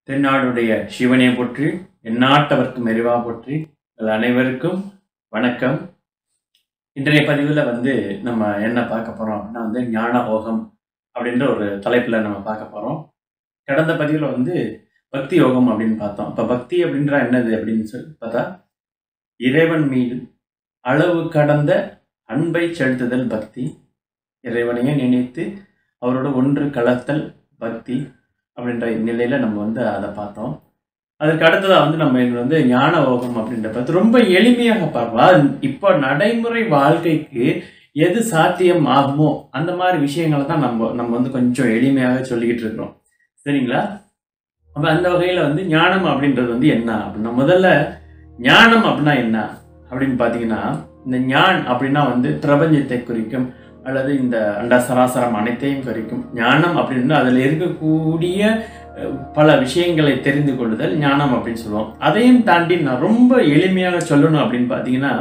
தென்னாடுடைய சிவனை போற்றி எந்நாட்டவர்க்கும் மெரிவா போற்றி உங்கள் அனைவருக்கும் வணக்கம் இன்றைய பதிவில் வந்து நம்ம என்ன பார்க்க போகிறோம் அப்படின்னா வந்து ஞான யோகம் அப்படின்ற ஒரு தலைப்பில் நம்ம பார்க்க போகிறோம் கடந்த பதிவில் வந்து பக்தி யோகம் அப்படின்னு பார்த்தோம் இப்போ பக்தி அப்படின்ற என்னது அப்படின்னு சொல்லி பார்த்தா இறைவன் மீது அளவு கடந்த அன்பை செலுத்துதல் பக்தி இறைவனையே நினைத்து அவரோட ஒன்று கலத்தல் பக்தி அப்படின்ற நிலையில நம்ம வந்து அதை பார்த்தோம் அதுக்கு அடுத்ததாக வந்து நம்ம இது வந்து ஞான யோகம் அப்படின்ற பார்த்து ரொம்ப எளிமையாக பார்ப்போம் அது இப்போ நடைமுறை வாழ்க்கைக்கு எது சாத்தியம் ஆகுமோ அந்த மாதிரி விஷயங்களை தான் நம்ம நம்ம வந்து கொஞ்சம் எளிமையாக சொல்லிக்கிட்டு இருக்கிறோம் சரிங்களா அப்போ அந்த வகையில் வந்து ஞானம் அப்படின்றது வந்து என்ன அப்படின்னா முதல்ல ஞானம் அப்படின்னா என்ன அப்படின்னு பார்த்தீங்கன்னா இந்த ஞான் அப்படின்னா வந்து பிரபஞ்சத்தை குறிக்கும் அல்லது இந்த அண்ட சராசரம் அனைத்தையும் குறிக்கும் ஞானம் அப்படின்னா அதில் இருக்கக்கூடிய அஹ், பல விஷயங்களை தெரிந்து கொள்ளுதல் ஞானம் அப்படின்னு சொல்லுவோம் அதையும் தாண்டி நான் ரொம்ப எளிமையாக சொல்லணும் அப்படின்னு பார்த்தீங்கன்னா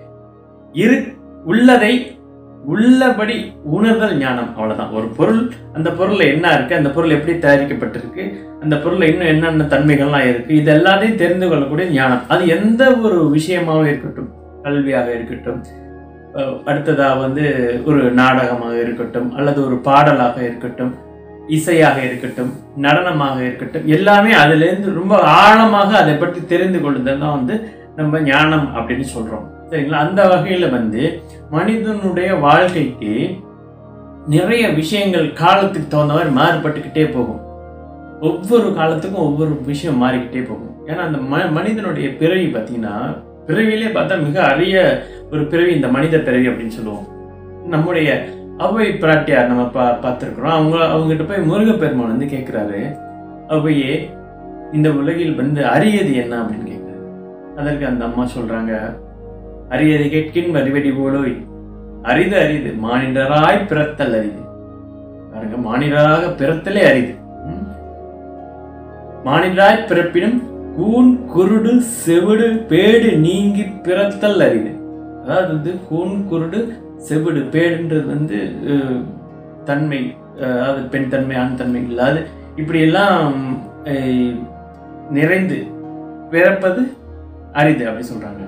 இரு உள்ளதை உள்ளபடி உணர்தல் ஞானம் அவ்வளவுதான் ஒரு பொருள் அந்த பொருள்ல என்ன இருக்கு அந்த பொருள் எப்படி தயாரிக்கப்பட்டிருக்கு அந்த பொருள்ல இன்னும் என்னென்ன தன்மைகள்லாம் இருக்கு இது எல்லாத்தையும் தெரிந்து கொள்ளக்கூடிய ஞானம் அது எந்த ஒரு விஷயமாகவும் இருக்கட்டும் கல்வியாக இருக்கட்டும் அஹ் அடுத்ததா வந்து ஒரு நாடகமாக இருக்கட்டும் அல்லது ஒரு பாடலாக இருக்கட்டும் இசையாக இருக்கட்டும் நடனமாக இருக்கட்டும் எல்லாமே அதுலேருந்து ரொம்ப ஆழமாக அதை பற்றி தெரிந்து கொள்ளுதல் தான் வந்து நம்ம ஞானம் அப்படின்னு சொல்றோம் சரிங்களா அந்த வகையில வந்து மனிதனுடைய வாழ்க்கைக்கு நிறைய விஷயங்கள் காலத்துக்கு தகுந்த மாதிரி மாறுபட்டுக்கிட்டே போகும் ஒவ்வொரு காலத்துக்கும் ஒவ்வொரு விஷயம் மாறிக்கிட்டே போகும் ஏன்னா அந்த ம மனிதனுடைய பிறவி பார்த்தீங்கன்னா பிறவியிலே பார்த்தா மிக அரிய ஒரு பிறவி இந்த மனித பிறவி அப்படின்னு சொல்லுவோம் நம்முடைய அவை பிராட்டியார் நம்ம பா பார்த்துருக்குறோம் அவங்க அவங்ககிட்ட போய் முருகப்பெருமான் வந்து கேட்குறாரு அவையே இந்த உலகில் வந்து அரியது என்ன அப்படின்னு கேட்குறாரு அதற்கு அந்த அம்மா சொல்றாங்க அரியது கேட்கின் வரிவடி போலோய் அரிது அரிது மானிடராய் பிறத்தல் அரிது பாருங்க மானிடராக பிறத்தலே அரிது ம்? மானிடராய் பிறப்பினும் கூன் குருடு செவிடு பேடு நீங்கி பிறத்தல் அரிது அதாவது வந்து கூன் குருடு செவிடு பேடுன்றது வந்து அஹ், தன்மை அஹ், அதாவது பெண் தன்மை ஆண் தன்மை இல்லாது இப்படியெல்லாம் அஹ், நிறைந்து பிறப்பது அரிது அப்படி சொல்றாங்க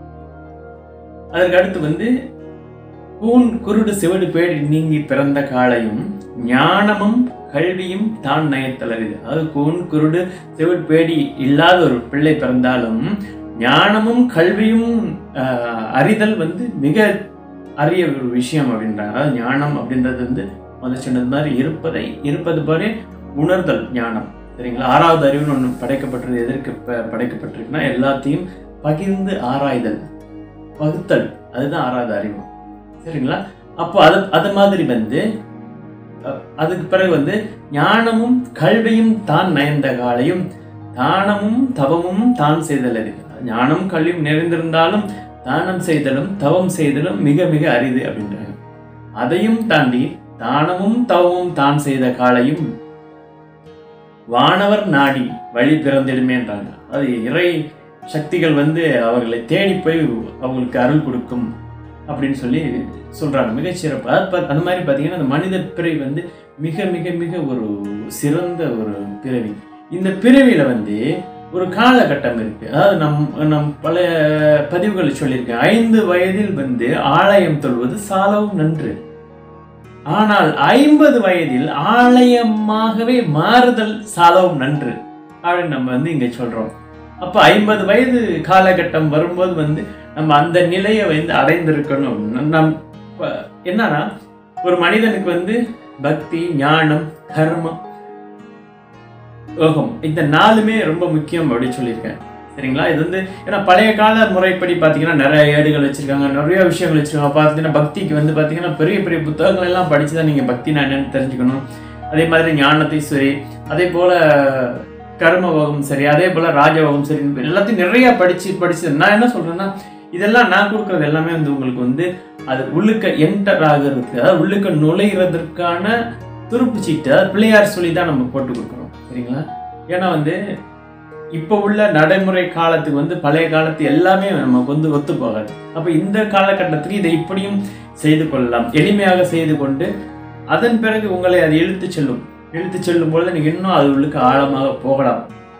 அதற்கு அடுத்து வந்து கூன் குருடு செவிடு பேடு நீங்கி பிறந்த காளையும் ஞானமும் கல்வியும் தான் நயத்தல் அரிது அதாவது கூன் குருடு செவிடு பேடி இல்லாத ஒரு பிள்ளை பிறந்தாலும் ஞானமும் கல்வியும் ஆஹ், அறிதல் வந்து மிக அரிய ஒரு விஷயம் அப்படின்றாங்க அதாவது ஞானம் அப்படின்றது வந்து முதல் சொன்னது மாதிரி இருப்பதை இருப்பது போலே உணர்தல் ஞானம் சரிங்களா ஆறாவது அறிவுன்னு ஒன்று படைக்கப்பட்டது எதற்கு ப- படைக்கப்பட்டிருக்குன்னா எல்லாத்தையும் பகிர்ந்து ஆராய்தல் பகுத்தல் அதுதான் ஆறாவது அறிவு சரிங்களா அப்போ அது அது மாதிரி வந்து அஹ், அதுக்கு பிறகு வந்து ஞானமும் கல்வியும் தான் நயந்த காலையும் தானமும் தவமும் தான் செய்தல் அறிவு ஞானம் கல்வியும் நிறைந்திருந்தாலும் தானம் செய்தலும் தவம் செய்தலும் மிக மிக அரிது அப்படின்றாங்க அதையும் தாண்டி தானமும் தவமும் தான் செய்த காலையும் வானவர் நாடி வழி பிறந்திடுமேன்றாங்க அது இறை சக்திகள் வந்து அவர்களை தேடி போய் அவங்களுக்கு அருள் கொடுக்கும் அப்படின்னு சொல்லி சொல்றாங்க மிகச்சிறப்பு அது பா- அந்த மாதிரி பார்த்தீங்கன்னா அந்த மனித பிறவி வந்து மிக மிக மிக ஒரு சிறந்த ஒரு பிறவி இந்த பிறவியில வந்து ஒரு காலகட்டம் இருக்கு அதாவது நம் நம் பல பதிவுகளை சொல்லியிருக்கேன் ஐந்து வயதில் வந்து ஆலயம் தொழுவது சாலவும் நன்று ஆனால் ஐம்பது வயதில் ஆலயமாகவே மாறுதல் சாலவும் நன்று அப்படின்னு நம்ம வந்து இங்க சொல்றோம் அப்ப ஐம்பது வயது காலகட்டம் வரும்போது வந்து நம்ம அந்த நிலையை வந்து அடைந்திருக்கணும் நம் ப- என்னன்னா ஒரு மனிதனுக்கு வந்து பக்தி ஞானம் கர்மம் யோகம் இந்த நாலுமே ரொம்ப முக்கியம் அப்படின்னு சொல்லியிருக்கேன் சரிங்களா இது வந்து ஏன்னா பழைய கால முறைப்படி பார்த்தீங்கன்னா நிறைய ஏடுகள் வச்சிருக்காங்க நிறைய விஷயங்கள் வச்சிருக்காங்க பார்த்தீங்கன்னா பக்திக்கு வந்து பார்த்தீங்கன்னா பெரிய பெரிய புத்தகங்கள் எல்லாம் படிச்சு தான் நீங்கள் பக்தி நான் என்னன்னு தெரிஞ்சுக்கணும் அதே மாதிரி ஞானத்தை சரி அதே போல கர்ம யோகம் சரி அதே போல ராஜயோகம் சரி எல்லாத்தையும் நிறைய படிச்சு படிச்சு நான் என்ன சொல்றேன்னா இதெல்லாம் நான் கொடுக்கறது எல்லாமே வந்து உங்களுக்கு வந்து அது உள்ளுக்க என்டர் ஆகிறதுக்கு அதாவது உள்ளுக்க நுழைகிறதுக்கான துருப்பு சீட்டு அதாவது பிள்ளையார் சொல்லி தான் நம்ம போட்டு கொடுக்குறோம் சரிங்களா ஏன்னா வந்து இப்போ உள்ள நடைமுறை காலத்துக்கு வந்து பழைய காலத்து எல்லாமே நமக்கு வந்து ஒத்து போகாது அப்போ இந்த காலகட்டத்துக்கு இதை இப்படியும் செய்து கொள்ளலாம் எளிமையாக செய்து கொண்டு அதன் பிறகு உங்களை அது இழுத்து செல்லும் இழுத்து செல்லும் பொழுது நீங்கள் இன்னும் அது உள்ளுக்கு ஆழமாக போகலாம்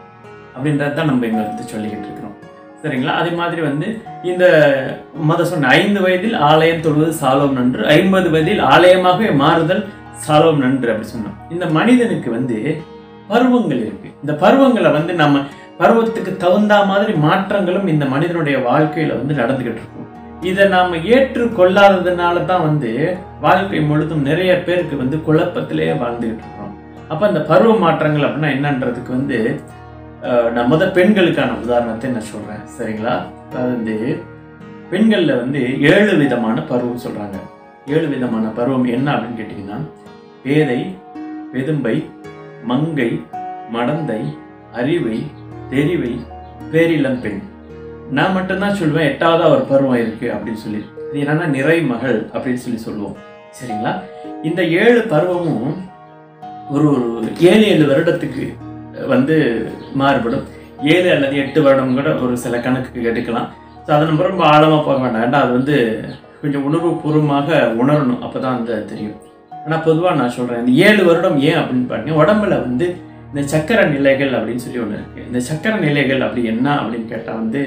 அப்படின்றது தான் நம்ம இங்கே வந்து சொல்லிக்கிட்டு இருக்கிறோம் சரிங்களா அதே மாதிரி வந்து இந்த மத சொன்ன ஐந்து வயதில் ஆலயம் தொழுவது சாலோம் நன்று ஐம்பது வயதில் ஆலயமாக மாறுதல் சாலோம் நன்று அப்படி சொன்னோம் இந்த மனிதனுக்கு வந்து பருவங்கள் இருக்கு இந்த பருவங்களை வந்து நம்ம பருவத்துக்கு தகுந்த மாதிரி மாற்றங்களும் இந்த மனிதனுடைய வாழ்க்கையில வந்து நடந்துகிட்டு இருக்கும் இதை நாம ஏற்றுக்கொள்ளாததுனால தான் வந்து வாழ்க்கை முழுதும் நிறைய பேருக்கு வந்து குழப்பத்திலேயே வாழ்ந்துகிட்டு இருக்கிறோம் அப்ப அந்த பருவ மாற்றங்கள் அப்படின்னா என்னன்றதுக்கு வந்து அஹ், நான் முத பெண்களுக்கான உதாரணத்தை நான் சொல்றேன் சரிங்களா அதாவது வந்து பெண்கள்ல வந்து ஏழு விதமான பருவம் சொல்றாங்க ஏழு விதமான பருவம் என்ன அப்படின்னு கேட்டிங்கன்னா பேதை வெதும்பை மங்கை மடந்தை அறிவை தெரிவை பேரிளம் பெண் நான் மட்டும்தான் சொல்லுவேன் எட்டாவதா ஒரு பருவம் இருக்கு அப்படின்னு சொல்லி இது என்னன்னா நிறை மகள் அப்படின்னு சொல்லி சொல்லுவோம் சரிங்களா இந்த ஏழு பருவமும் ஒரு ஒரு ஏழு ஏழு வருடத்துக்கு வந்து மாறுபடும் ஏழு அல்லது எட்டு வருடம் கூட ஒரு சில கணக்குக்கு எடுக்கலாம் ஸோ அதை நம்ம ரொம்ப ஆழமாக போக வேண்டாம் ஏன்னா அது வந்து கொஞ்சம் உணர்வுபூர்வமாக உணரணும் அப்போ தான் வந்து அது தெரியும் ஆனால் பொதுவாக நான் சொல்கிறேன் இந்த ஏழு வருடம் ஏன் அப்படின்னு பார்த்தீங்கன்னா உடம்புல வந்து இந்த சக்கர நிலைகள் அப்படின்னு சொல்லி ஒன்று இருக்குது இந்த சக்கர நிலைகள் அப்படி என்ன அப்படின்னு கேட்டால் வந்து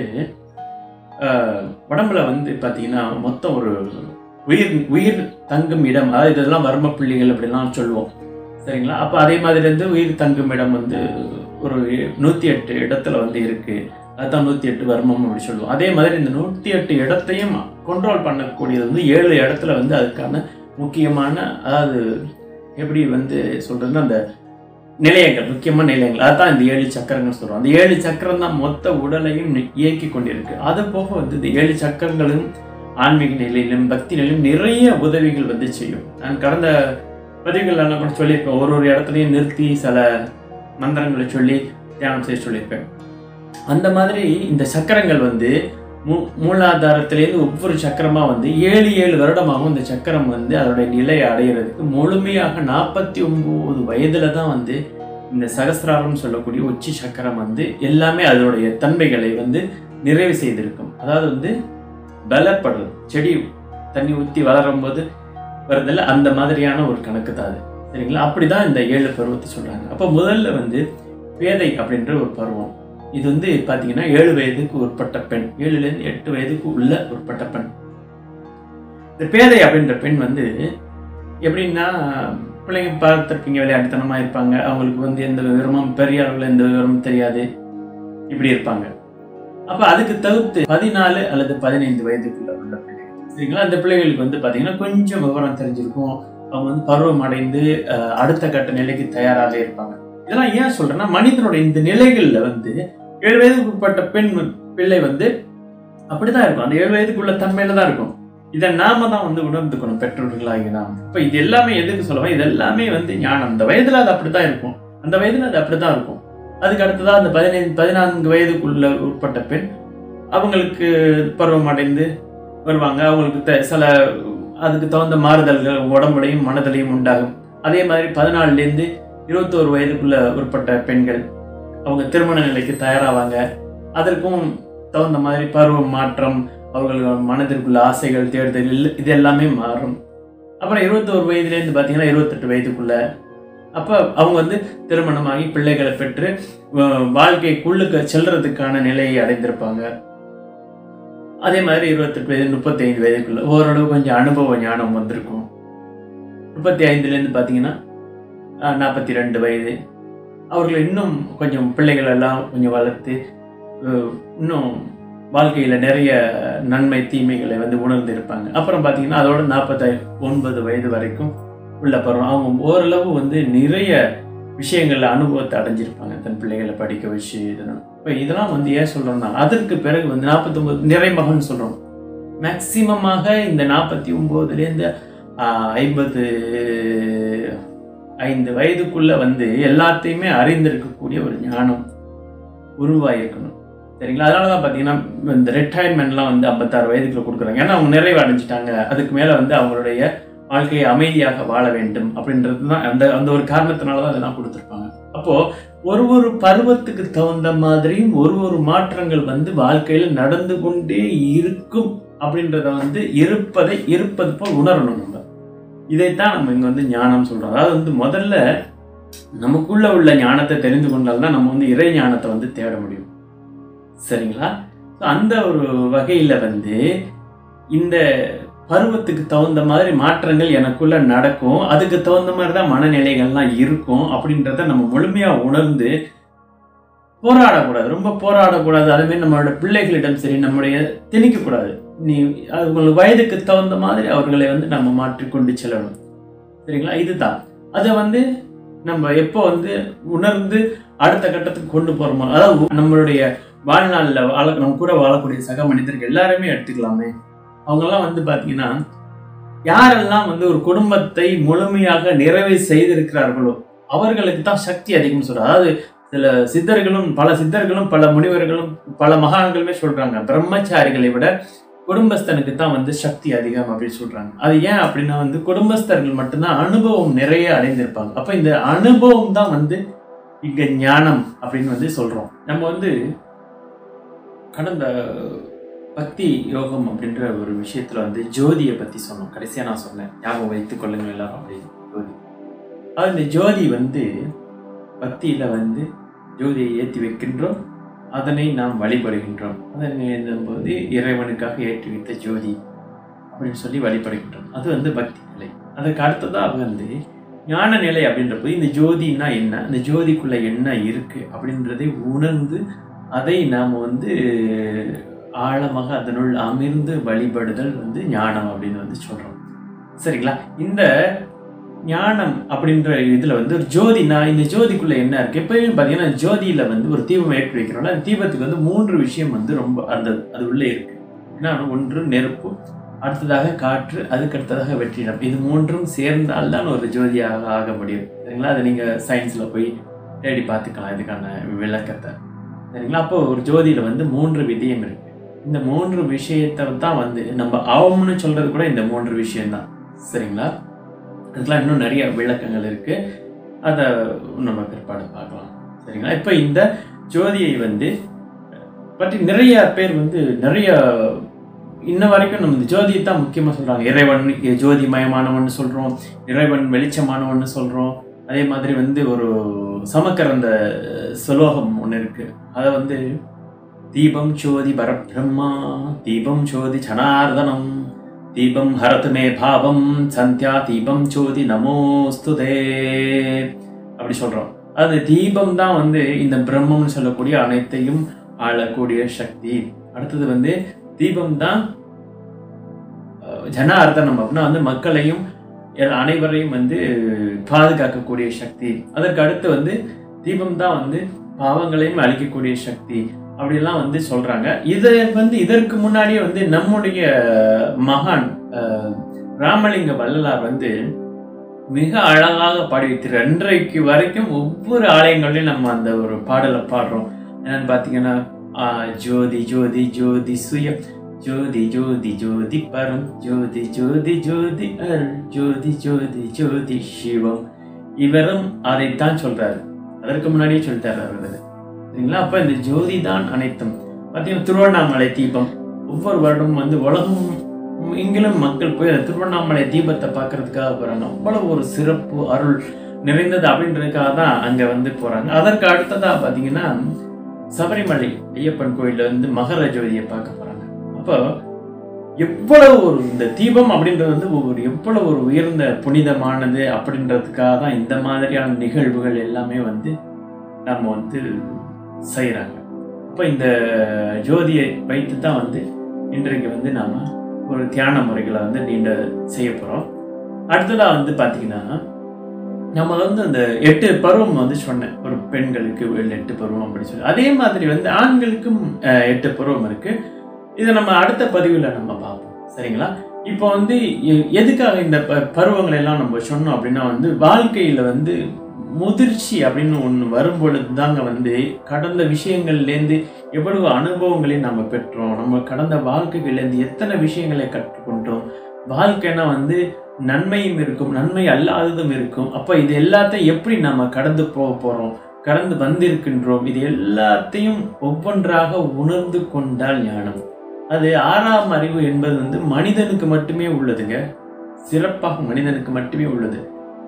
ஆஹ், உடம்புல வந்து பார்த்தீங்கன்னா மொத்தம் ஒரு உயிர் உயிர் தங்கும் இடம் அதாவது இதெல்லாம் வர்ம புள்ளிகள் அப்படிலாம் சொல்லுவோம் சரிங்களா அப்போ அதே மாதிரி வந்து உயிர் தங்கும் இடம் வந்து ஒரு நூற்றி எட்டு இடத்துல வந்து இருக்குது அதுதான் நூற்றி எட்டு வர்மம் அப்படி சொல்லுவோம் அதே மாதிரி இந்த நூற்றி எட்டு இடத்தையும் கண்ட்ரோல் பண்ணக்கூடியது வந்து ஏழு இடத்துல வந்து அதுக்கான முக்கியமான அதாவது எப்படி வந்து சொல்றதுன்னா அந்த நிலையங்கள் முக்கியமான நிலையங்கள் அதுதான் இந்த ஏழு சக்கரங்கள் சொல்றோம் அந்த ஏழு சக்கரம் தான் மொத்த உடலையும் நி- இயக்கி கொண்டிருக்கு அது போக வந்து இந்த ஏழு சக்கரங்களும் ஆன்மீக நிலையிலும் பக்தி நிலையிலும் நிறைய உதவிகள் வந்து செய்யும் நான் கடந்த பதிவுகள்லாம் கூட சொல்லியிருப்பேன் ஒரு ஒரு இடத்துலையும் நிறுத்தி சில மந்திரங்களை சொல்லி தியானம் செய்ய சொல்லியிருப்பேன் அந்த மாதிரி இந்த சக்கரங்கள் வந்து மூ மூலாதாரத்திலேருந்து ஒவ்வொரு சக்கரமாக வந்து ஏழு ஏழு வருடமாகவும் இந்த சக்கரம் வந்து அதோடைய நிலையை அடையிறதுக்கு முழுமையாக நாற்பத்தி ஒம்பது வயதில் தான் வந்து இந்த சகசிராரம் சொல்லக்கூடிய உச்சி சக்கரம் வந்து எல்லாமே அதனுடைய தன்மைகளை வந்து நிறைவு செய்திருக்கும் அதாவது வந்து பலப்படுறது செடி தண்ணி ஊற்றி வளரும் போது வருதில்ல அந்த மாதிரியான ஒரு கணக்கு தான் அது சரிங்களா அப்படிதான் இந்த ஏழு பருவத்தை சொல்றாங்க அப்போ முதல்ல வந்து பேதை அப்படின்ற ஒரு பருவம் இது வந்து பார்த்தீங்கன்னா ஏழு வயதுக்கு உட்பட்ட பெண் ஏழுலேருந்து எட்டு வயதுக்கு உள்ள உட்பட்ட பெண் இந்த பேதை அப்படின்ற பெண் வந்து எப்படின்னா பிள்ளைங்க பார்த்துருப்பீங்க விளையாட்டுத்தனமாக இருப்பாங்க அவங்களுக்கு வந்து எந்த விவரமும் பெரிய அளவில் எந்த விவரமும் தெரியாது இப்படி இருப்பாங்க அப்போ அதுக்கு தவிர்த்து பதினாலு அல்லது பதினைந்து வயதுக்குள்ள உள்ள பிள்ளைகள் சரிங்களா அந்த பிள்ளைகளுக்கு வந்து பார்த்தீங்கன்னா கொஞ்சம் விவரம் தெரிஞ்சிருக்கும் அவங்க வந்து பருவம் அடைந்து அஹ், அடுத்த கட்ட நிலைக்கு தயாராக இருப்பாங்க இதெல்லாம் ஏன் சொல்றேன்னா மனிதனுடைய இந்த நிலைகள்ல வந்து ஏழு வயதுக்கு உட்பட்ட பெண் வந்து- பிள்ளை வந்து அப்படிதான் இருக்கும் அந்த ஏழு வயதுக்குள்ள தன்மையில தான் இருக்கும் இதை நாம தான் வந்து உணர்ந்துக்கணும் பெற்றோர்களாகி நாம் இப்ப இது எல்லாமே எதுக்கு சொல்லுவோம் இது எல்லாமே வந்து ஞானம் அந்த வயதுல அது அப்படித்தான் இருக்கும் அந்த வயதுல அது அப்படித்தான் இருக்கும் அதுக்கு அடுத்ததா அந்த பதினைந்து பதினான்கு வயதுக்குள்ள உட்பட்ட பெண் அவங்களுக்கு பருவம் அடைந்து வருவாங்க அவங்களுக்கு த- சில அதுக்கு தகுந்த மாறுதல்கள் உடம்புலையும் மனதிலையும் உண்டாகும் அதே மாதிரி பதினாலுலேருந்து இருபத்தோரு வயதுக்குள்ள உட்பட்ட பெண்கள் அவங்க திருமண நிலைக்கு தயாராவாங்க அதற்கும் தகுந்த மாதிரி பருவ மாற்றம் அவர்கள் மனதிற்குள்ள ஆசைகள் தேடுதல் இல்ல- இது எல்லாமே மாறும் அப்புறம் இருபத்தோரு வயதுலேருந்து பார்த்தீங்கன்னா இருபத்தெட்டு வயதுக்குள்ள அப்போ அவங்க வந்து திருமணமாகி பிள்ளைகளை பெற்று வ- வாழ்க்கைக்குள்ளுக்கு செல்றதுக்கான நிலையை அடைந்திருப்பாங்க அதே மாதிரி இருபத்தெட்டு வயது முப்பத்தைந்து வயதுக்குள்ள ஓரளவு கொஞ்சம் அனுபவ ஞானம் வந்திருக்கும் முப்பத்தி ஐந்துலேருந்து பார்த்தீங்கன்னா நாற்பத்தி ரெண்டு வயது அவர்கள் இன்னும் கொஞ்சம் பிள்ளைகள் எல்லாம் கொஞ்சம் வளர்த்து அஹ், இன்னும் வாழ்க்கையில் நிறைய நன்மை தீமைகளை வந்து உணர்ந்து இருப்பாங்க அப்புறம் பார்த்தீங்கன்னா அதோட நாற்பத்தி ஒன்பது வயது வரைக்கும் உள்ள பருவம் அவங்க ஓரளவு வந்து நிறைய விஷயங்கள்ல அனுபவத்தை அடைஞ்சிருப்பாங்க தன் பிள்ளைகளை படிக்க வச்சு இதெல்லாம் இப்போ இதெல்லாம் வந்து ஏன் சொல்றோம்னா அதற்கு பிறகு வந்து நாற்பத்தொம்பது நிறைமகன் சொல்றோம் மேக்சிமமாக இந்த நாற்பத்தி ஒம்போதுலேருந்து ஐம்பது ஐந்து வயதுக்குள்ள வந்து எல்லாத்தையுமே அறிந்திருக்கக்கூடிய ஒரு ஞானம் உருவாயிருக்கணும் சரிங்களா அதனால தான் பார்த்தீங்கன்னா இந்த ரிட்டையர்மெண்ட்லாம் வந்து ஐம்பத்தாறு வயதுக்குள்ள கொடுக்குறாங்க ஏன்னா அவங்க நிறைவு அடைஞ்சிட்டாங்க அதுக்கு மேலே வந்து அவங்களுடைய வாழ்க்கையை அமைதியாக வாழ வேண்டும் அப்படின்றது தான் அந்த அந்த ஒரு காரணத்தினால தான் அதெல்லாம் கொடுத்துருப்பாங்க அப்போ ஒரு ஒரு பருவத்துக்கு தகுந்த மாதிரியும் ஒரு ஒரு மாற்றங்கள் வந்து வாழ்க்கையில நடந்து கொண்டே இருக்கும் அப்படின்றத வந்து இருப்பதை இருப்பது போல் உணரணும் நம்ம இதைத்தான் நம்ம இங்க வந்து ஞானம் சொல்றோம் அதாவது வந்து முதல்ல நமக்குள்ள உள்ள ஞானத்தை தெரிந்து கொண்டால் தான் நம்ம வந்து இறை ஞானத்தை வந்து தேட முடியும் சரிங்களா So, அந்த ஒரு வகையில வந்து இந்த பருவத்துக்கு தகுந்த மாதிரி மாற்றங்கள் எனக்குள்ள நடக்கும் அதுக்கு தகுந்த மாதிரி தான் மனநிலைகள்லாம் இருக்கும் அப்படின்றத நம்ம முழுமையா உணர்ந்து போராடக்கூடாது ரொம்ப போராடக்கூடாது அதே மாதிரி நம்மளோட பிள்ளைகளிடம் சரி நம்முடைய திணிக்கக்கூடாது நீ அவங்களுக்கு வயதுக்கு தகுந்த மாதிரி அவர்களை வந்து நம்ம மாற்றிக்கொண்டு செல்லணும் சரிங்களா இதுதான் அதை வந்து நம்ம எப்போ வந்து உணர்ந்து அடுத்த கட்டத்துக்கு கொண்டு போறோமோ அதாவது நம்மளுடைய வாழ்நாளில் வாழ நம்ம கூட வாழக்கூடிய சக மனிதர்கள் எல்லாருமே எடுத்துக்கலாமே அவங்கெல்லாம் வந்து பார்த்தீங்கன்னா யாரெல்லாம் வந்து ஒரு குடும்பத்தை முழுமையாக நிறைவு செய்திருக்கிறார்களோ அவர்களுக்கு தான் சக்தி அதிகம்னு சொல்றாங்க அதாவது சில சித்தர்களும் பல சித்தர்களும் பல முனிவர்களும் பல மகான்களுமே சொல்றாங்க பிரம்மச்சாரிகளை விட குடும்பஸ்தனுக்கு தான் வந்து சக்தி அதிகம் அப்படின்னு சொல்றாங்க அது ஏன் அப்படின்னா வந்து குடும்பஸ்தர்கள் மட்டும்தான் அனுபவம் நிறைய அடைந்திருப்பாங்க அப்ப இந்த அனுபவம் தான் வந்து இங்க ஞானம் அப்படின்னு வந்து சொல்றோம் நம்ம வந்து கடந்த பக்தி யோகம் அப்படின்ற ஒரு விஷயத்துல வந்து ஜோதியை பத்தி சொன்னோம் கடைசியா நான் சொன்னேன் ஞாபகம் வைத்துக் கொள்ளுங்கள் எல்லாரும் அப்படின்னு ஜோதி அது இந்த ஜோதி வந்து பக்தியில வந்து ஜோதியை ஏற்றி வைக்கின்றோம் அதனை நாம் வழிபடுகின்றோம் அதனை போது இறைவனுக்காக ஏற்றி வைத்த ஜோதி அப்படின்னு சொல்லி வழிபடுகின்றோம் அது வந்து பக்தி நிலை அதுக்கு அடுத்ததாக வந்து ஞான நிலை அப்படின்றப்போ இந்த ஜோதினா என்ன இந்த ஜோதிக்குள்ள என்ன இருக்கு அப்படின்றதை உணர்ந்து அதை நாம் வந்து ஆழமாக அதனுள் அமிர்ந்து வழிபடுதல் வந்து ஞானம் அப்படின்னு வந்து சொல்றோம் சரிங்களா இந்த ஞானம் அப்படின்ற இதுல வந்து ஒரு ஜோதினா இந்த ஜோதிக்குள்ள என்ன இருக்கு எப்பயுமே பாத்தீங்கன்னா ஜோதியில வந்து ஒரு தீபம் ஏற்றி வைக்கிறோம்ல அந்த தீபத்துக்கு வந்து மூன்று விஷயம் வந்து ரொம்ப அந்த அது உள்ளே இருக்கு ஏன்னா ஒன்று நெருப்பு அடுத்ததாக காற்று அதுக்கு அடுத்ததாக வெற்றிடம் இது மூன்றும் சேர்ந்தால் தான் ஒரு ஜோதியாக ஆக முடியும் சரிங்களா அதை நீங்க சயின்ஸ்ல போய் தேடி பார்த்துக்கலாம் இதுக்கான விளக்கத்தை சரிங்களா அப்போ ஒரு ஜோதியில வந்து மூன்று விதியம் இருக்கு இந்த மூன்று விஷயத்தை தான் வந்து நம்ம அவம்னு சொல்றது கூட இந்த மூன்று விஷயம்தான் சரிங்களா அதுக்கெல்லாம் இன்னும் நிறைய விளக்கங்கள் இருக்கு அதை நம்ம பிற்பாடு பார்க்கலாம் சரிங்களா இப்போ இந்த ஜோதியை வந்து பற்றி நிறைய பேர் வந்து நிறைய இன்ன வரைக்கும் நம்ம இந்த ஜோதியை தான் முக்கியமாக சொல்கிறாங்க இறைவன் ஜோதி மயமானவன் சொல்கிறோம் இறைவன் வெளிச்சமானவன் சொல்கிறோம் அதே மாதிரி வந்து ஒரு சமக்கரந்த சுலோகம் ஒன்று இருக்கு அதை வந்து தீபம் ஜோதி பரபிரம்மா தீபம் ஜோதி ஜனார்தனம் தீபம் ஹரத்து மே பாவம் சந்தியா தீபம் ஜோதி நமோஸ்துதே அப்படி சொல்றோம் அது தீபம் தான் வந்து இந்த பிரம்மம்னு சொல்லக்கூடிய அனைத்தையும் ஆளக்கூடிய சக்தி அடுத்தது வந்து தீபம் தான் ஜனார்தனம் அப்படின்னா வந்து மக்களையும் அனைவரையும் வந்து பாதுகாக்கக்கூடிய சக்தி அதற்கு அடுத்து வந்து தீபம் தான் வந்து பாவங்களையும் அழிக்கக்கூடிய சக்தி அப்படிலாம் வந்து சொல்றாங்க இதை வந்து இதற்கு முன்னாடியே வந்து நம்முடைய மகான் ராமலிங்க வள்ளலார் வந்து மிக அழகாக பாடி வைத்திருக்கார் இன்றைக்கு வரைக்கும் ஒவ்வொரு ஆலயங்கள்லையும் நம்ம அந்த ஒரு பாடலை பாடுறோம் என்னன்னு பார்த்தீங்கன்னா ஜோதி ஜோதி ஜோதி சுயம் ஜோதி ஜோதி ஜோதி பரம் ஜோதி ஜோதி ஜோதி அருள் ஜோதி ஜோதி ஜோதி சிவம் இவரும் அதைத்தான் சொல்றாரு அதற்கு முன்னாடியே சொல்லிட்டாரு அவர் சரிங்களா அப்ப இந்த ஜோதி தான் அனைத்தும் பார்த்தீங்கன்னா திருவண்ணாமலை தீபம் ஒவ்வொரு வருடமும் வந்து உலகம் எங்கிலும் மக்கள் போய் அந்த திருவண்ணாமலை தீபத்தை பார்க்கறதுக்காக போறாங்க அவ்வளவு ஒரு சிறப்பு அருள் நிறைந்தது அப்படின்றதுக்காக தான் அங்க வந்து போறாங்க அதற்கு அடுத்ததா பாத்தீங்கன்னா சபரிமலை ஐயப்பன் கோயில்ல வந்து மகர ஜோதியை பார்க்க போறாங்க அப்போ எவ்வளவு ஒரு இந்த தீபம் அப்படின்றது வந்து ஒரு எவ்வளவு ஒரு உயர்ந்த புனிதமானது அப்படின்றதுக்காக தான் இந்த மாதிரியான நிகழ்வுகள் எல்லாமே வந்து நம்ம வந்து செய்கிறாங்க அப்போ இந்த ஜோதியை வைத்து தான் வந்து இன்றைக்கு வந்து நாம் ஒரு தியான முறைகளை வந்து நீண்ட செய்ய போகிறோம் அடுத்ததாக வந்து பார்த்தீங்கன்னா நம்ம வந்து அந்த எட்டு பருவம் வந்து சொன்னேன் ஒரு பெண்களுக்கு எட்டு பருவம் அப்படின்னு சொல்லி அதே மாதிரி வந்து ஆண்களுக்கும் எட்டு பருவம் இருக்கு இதை நம்ம அடுத்த பதிவில் நம்ம பார்ப்போம் சரிங்களா இப்போ வந்து எதுக்காக இந்த பருவங்களை எல்லாம் நம்ம சொன்னோம் அப்படின்னா வந்து வாழ்க்கையில் வந்து முதிர்ச்சி அப்படின்னு ஒன்று வரும்பொழுது தாங்க வந்து கடந்த விஷயங்கள்லேருந்து எவ்வளவு அனுபவங்களை நம்ம பெற்றோம் நம்ம கடந்த வாழ்க்கைகள்லேருந்து எத்தனை விஷயங்களை கற்றுக்கொண்டோம் வாழ்க்கைனா வந்து நன்மையும் இருக்கும் நன்மை அல்லாததும் இருக்கும் அப்போ இது எல்லாத்தையும் எப்படி நம்ம கடந்து போக போகிறோம் கடந்து வந்திருக்கின்றோம் இது எல்லாத்தையும் ஒவ்வொன்றாக உணர்ந்து கொண்டால் ஞானம் அது ஆறாம் அறிவு என்பது வந்து மனிதனுக்கு மட்டுமே உள்ளதுங்க சிறப்பாக மனிதனுக்கு மட்டுமே உள்ளது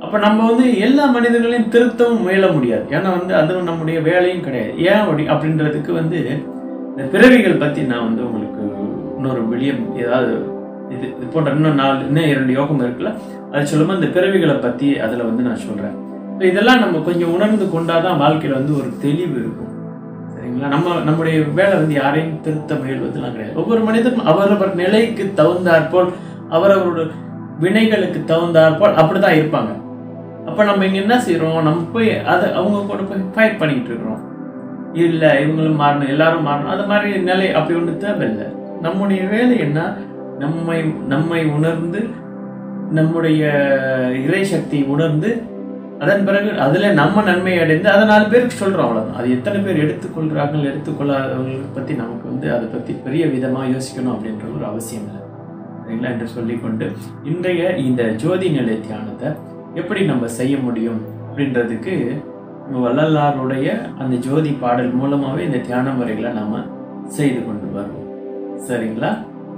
அப்போ நம்ம வந்து எல்லா மனிதர்களையும் திருத்தவும் முயல முடியாது ஏன்னா வந்து அதுவும் நம்முடைய வேலையும் கிடையாது ஏன் அப்படி அப்படின்றதுக்கு வந்து இந்த பிறவிகள் பற்றி நான் வந்து உங்களுக்கு இன்னொரு விளியம் ஏதாவது இது இது போன்ற இன்னும் நாலு இன்னும் இரண்டு யோகம் இருக்குல்ல அது சொல்லும்போது இந்த பிறவிகளை பற்றி அதில் வந்து நான் சொல்கிறேன் இப்போ இதெல்லாம் நம்ம கொஞ்சம் உணர்ந்து கொண்டாதான் வாழ்க்கையில் வந்து ஒரு தெளிவு இருக்கும் சரிங்களா நம்ம நம்முடைய வேலை வந்து யாரையும் திருத்த முயல்வதுலாம் கிடையாது ஒவ்வொரு மனிதனும் அவரவர் நிலைக்கு தகுந்தாற்போல் அவரவரோட வினைகளுக்கு தகுந்தாற்போல் அப்படிதான் இருப்பாங்க அப்போ நம்ம இங்கே என்ன செய்கிறோம் நம்ம போய் அதை அவங்க கூட போய் ஃபைட் பண்ணிக்கிட்டு இருக்கிறோம் இல்லை இவங்களும் மாறணும் எல்லாரும் மாறணும் அது மாதிரி நிலை அப்படி ஒன்று தேவையில்லை நம்முடைய வேலை என்ன நம்மை நம்மை உணர்ந்து நம்முடைய இறை சக்தியை உணர்ந்து அதன் பிறகு அதில் நம்ம நன்மை அடைந்து அதை நாலு பேருக்கு சொல்கிறோம் அவ்வளோதான் அது எத்தனை பேர் எடுத்துக்கொள்கிறார்கள் எடுத்துக்கொள்ளாதவங்களை பற்றி நமக்கு வந்து அதை பற்றி பெரிய விதமாக யோசிக்கணும் அப்படின்ற ஒரு அவசியம் இல்லை சரிங்களா என்று சொல்லிக்கொண்டு இன்றைய இந்த ஜோதி நிலை தியானத்தை எப்படி நம்ம செய்ய முடியும் அப்படின்றதுக்கு நம்ம வள்ளலாருடைய அந்த ஜோதி பாடல் மூலமாகவே இந்த தியான முறைகளை நாம் செய்து கொண்டு வருவோம் சரிங்களா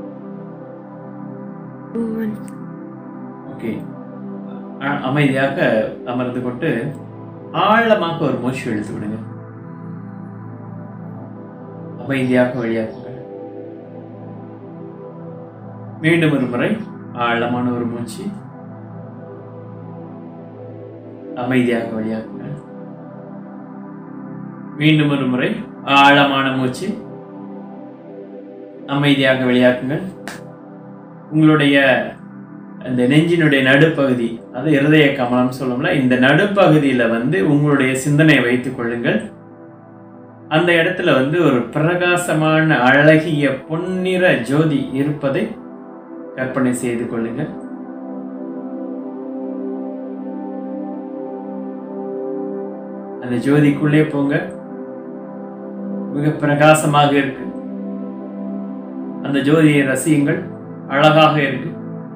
ஓகே அ- அமைதியாக அமர்ந்து கொண்டு ஆழமாக ஒரு மூச்சு இழுத்து விடுங்க அமைதியாக வெளியாக்குங்க மீண்டும் ஒரு முறை ஆழமான ஒரு மூச்சு அமைதியாக வெளியாக்குங்க மீண்டும் ஒரு முறை ஆழமான மூச்சு அமைதியாக வெளியாக்குங்கள் உங்களுடைய அந்த நெஞ்சினுடைய நடுப்பகுதி அது இருதய கமலம் சொல்லணும்ல இந்த நடுப்பகுதியில வந்து உங்களுடைய சிந்தனையை வைத்துக் கொள்ளுங்கள் அந்த இடத்துல வந்து ஒரு பிரகாசமான அழகிய பொன்னிற ஜோதி இருப்பதை கற்பனை செய்து கொள்ளுங்கள் அந்த ஜோதிக்குள்ளே போங்க மிக பிரகாசமாக இருக்கு அந்த ஜோதியை ரசியுங்கள் அழகாக இருக்கு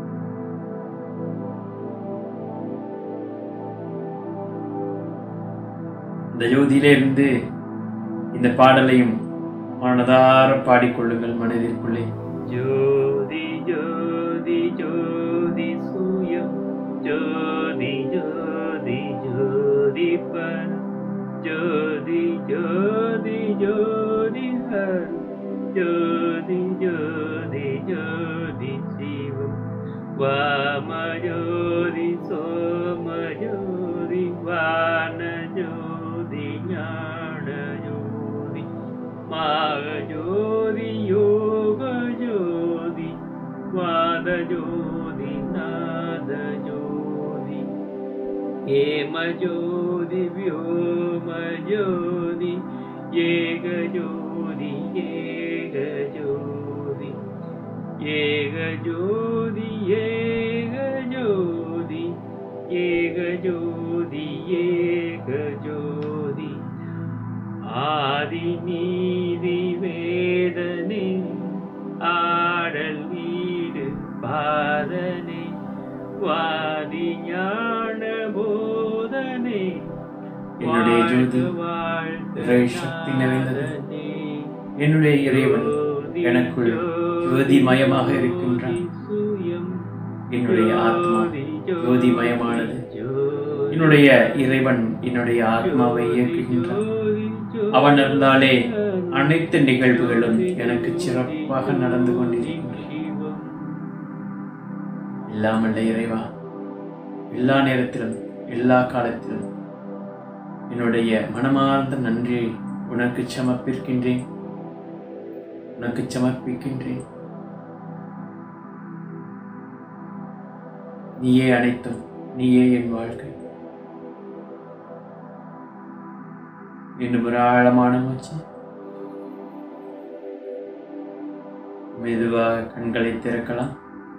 இந்த ஜோதியிலே இருந்து இந்த பாடலையும் மனதார பாடிக்கொள்ளுங்கள் மனதிற்குள்ளே ஜோதி ஜோதி ஜோதி சூயம் ஜோதி ஜோதி ஜோதி பர ஜோதி ஜோதி ஜோதி ஹர் ஜோதி ஜோதி ஜோதி சிவம் வாம ஜோதி சோம ஜோதி வான ஜோதி ஞான ஜோதி மாக ஜோதி யோக ஜோதி வாத ஜோதி நாத ஜோதி ஏம ஜோதி வியோம ஜோதி ஏக ஜோதி ஏக ஜோதி ஏக ஜோதி ஏக ஜோதி ஏக ஜோதி ஏக ஜோதி ஆதி நீதி வேதனே ஆடல் வீடு பாதனே வாதி ஞான போதனே என்னுடைய ஜோதி இறை சக்தி நிறைந்தது. என்னுடைய இறைவன் எனக்குள் ஜோதிமயமாக இருக்கின்றான். என்னுடைய ஆத்மா ஜோதிமயமானது. என்னுடைய இறைவன் என்னுடைய ஆத்மாவை இயக்குகின்றான் அவன் இருந்தாலே அனைத்து நிகழ்வுகளும் எனக்கு சிறப்பாக நடந்து கொண்டிருக்கின்றன இல்லாமல்ல இறைவா எல்லா நேரத்திலும் எல்லா காலத்திலும் என்னுடைய மனமார்ந்த நன்றியை உனக்கு சமர்ப்பிக்கின்றேன் உனக்கு சமர்ப்பிக்கின்றேன் நீயே அனைத்தும் நீயே என் வாழ்க்கை இன்னும் ஒரு ஆழமான மூச்சு மெதுவாக கண்களை திறக்கலாம்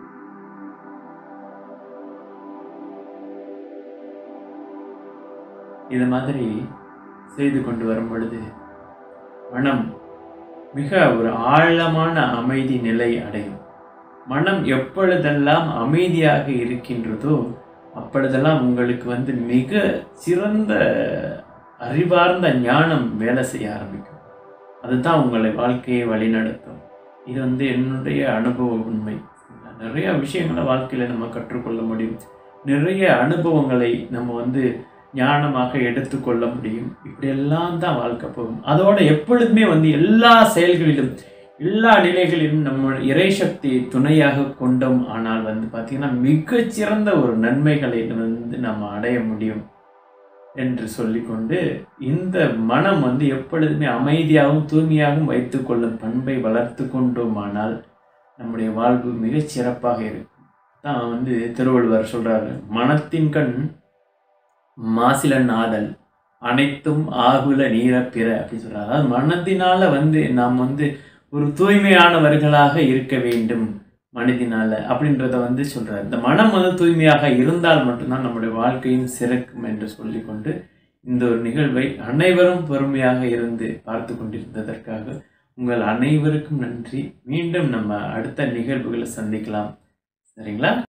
இது மாதிரி செய்து கொண்டு வரும் பொழுது மனம் மிக ஒரு ஆழமான அமைதி நிலை அடையும் மனம் எப்பொழுதெல்லாம் அமைதியாக இருக்கின்றதோ அப்பொழுதெல்லாம் உங்களுக்கு வந்து மிக சிறந்த அறிவார்ந்த ஞானம் வேலை செய்ய ஆரம்பிக்கும் அதுதான் உங்களை வாழ்க்கையை வழிநடத்தும் இது வந்து என்னுடைய அனுபவ உண்மை நிறைய விஷயங்களை வாழ்க்கையில் நம்ம கற்றுக்கொள்ள முடியும் நிறைய அனுபவங்களை நம்ம வந்து ஞானமாக எடுத்துக்கொள்ள முடியும் இப்படியெல்லாம் தான் வாழ்க்கை போகும் அதோட எப்பொழுதுமே வந்து எல்லா செயல்களிலும் எல்லா நிலைகளிலும் நம்ம இறைசக்தியை துணையாக கொண்டோம் ஆனால் வந்து பார்த்திங்கன்னா மிகச்சிறந்த ஒரு நன்மைகளை வந்து நம்ம அடைய முடியும் என்று சொல்லிக்கொண்டு இந்த மனம் வந்து எப்பொழுதுமே அமைதியாகவும் தூய்மையாகவும் வைத்துக்கொள்ளும் பண்பை வளர்த்து கொண்டோமானால் நம்முடைய வாழ்வு மிகச் சிறப்பாக இருக்கும் தான் வந்து திருவள்ளுவர் சொல்றாரு மனத்தின் கண் மாசிலன் ஆதல் அனைத்தும் ஆகுல நீர பிற அப்படின்னு சொல்றாரு அதாவது மனத்தினால வந்து நாம் வந்து ஒரு தூய்மையானவர்களாக இருக்க வேண்டும் மனதினால அப்படின்றத வந்து சொல்றாரு இந்த மனம் வந்து தூய்மையாக இருந்தால் மட்டும்தான் நம்முடைய வாழ்க்கையும் சிறக்கும் என்று சொல்லிக்கொண்டு இந்த ஒரு நிகழ்வை அனைவரும் பொறுமையாக இருந்து பார்த்து கொண்டிருந்ததற்காக உங்கள் அனைவருக்கும் நன்றி மீண்டும் நம்ம அடுத்த நிகழ்வுகளை சந்திக்கலாம் சரிங்களா